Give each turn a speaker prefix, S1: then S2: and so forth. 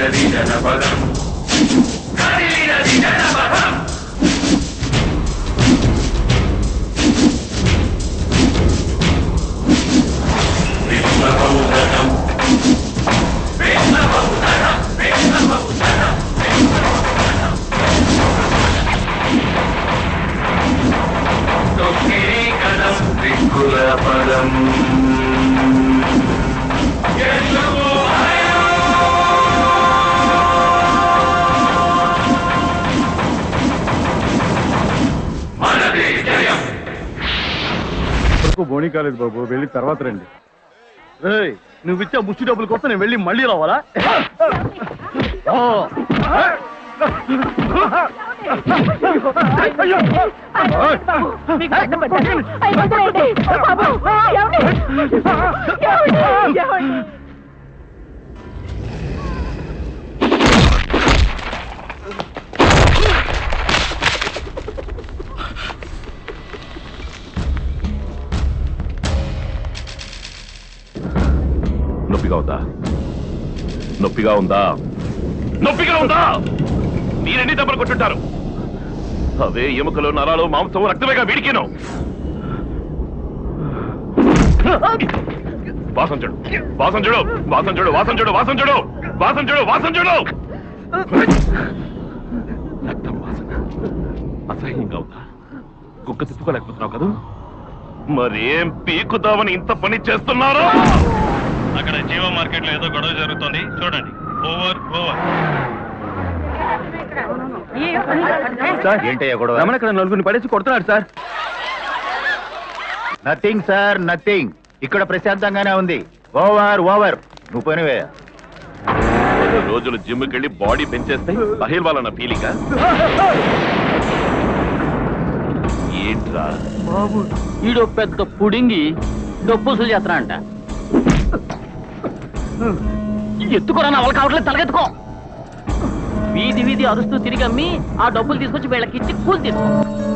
S1: కదిలినది జనపదం కదిలినది జనపదం విప్లవోదరం విప్లవోదరం విప్లవోదరం తొక్కిరి కదం దిక్కుల పదం ఎందుకు భయం? మనదే జయం
S2: వరకు బోనీ కాలేదు బాబు వెళ్ళి తర్వాత రండి ఏయ్ నువ్వు ఇచ్చే ముష్టి డబ్బుల కోసం నేను వెళ్ళి మళ్ళీ రావాలా ఆ.
S3: మీకు దండం పెట్టాను. అయ్య వదిలేయండి. బాబు, ఏమండి? ఏమండి? ఏమండి?
S4: నొప్పిగా ఉందా నొప్పిగా ఉందా నొప్పిగా ఉందా మీరెన్ని దెబ్బలు కొట్టుంటారు అవే ఎముకలు నరాలు మాంసం రక్తమేగా వీడికిను వాసన చూడు వాసన చూడు వాసన చూడు వాసన చూడు వాసన చూడు వాసన చూడు వాసన చూడు రక్తం వాసన అసహ్యంగా ఉందా కుక్క తిప్పుకోలేకపోతున్నావు కదా మరేం పీకుదామని ఇంత పని చేస్తున్నారు
S5: అక్కడ జీవో మార్కెట్ లో ఏదో గొడవ జరుగుతోంది చూడండి ఓవర్ ఓవర్
S2: సార్
S6: ఏంటయ్యా గొడవ
S2: రమణ ఇక్కడ నలుగురిని పడేసి కొడుతున్నాడు సార్
S6: నథింగ్ సార్ నథింగ్ ఇక్కడ ప్రశాంతంగానే ఉంది ఓవర్ ఓవర్ నువ్వు పోనివే
S4: రెండు రోజులు జిమ్కి వెళ్ళి బాడీ పెంచేస్తే పహిల్వాలన్న ఫీలింగ్ ఏంట్రా
S7: బాబు ఈడో పెద్ద పుడింగి డబ్బుసులు చేస్తానంట ఎత్తుకోరా నా వాళ్ళకి కావట్లేదు తలగెత్తుకో వీధి వీధి అరుస్తూ తిరిగి అమ్మి ఆ డబ్బులు తీసుకొచ్చి వీళ్ళకి ఇచ్చి కూలి తీసుకో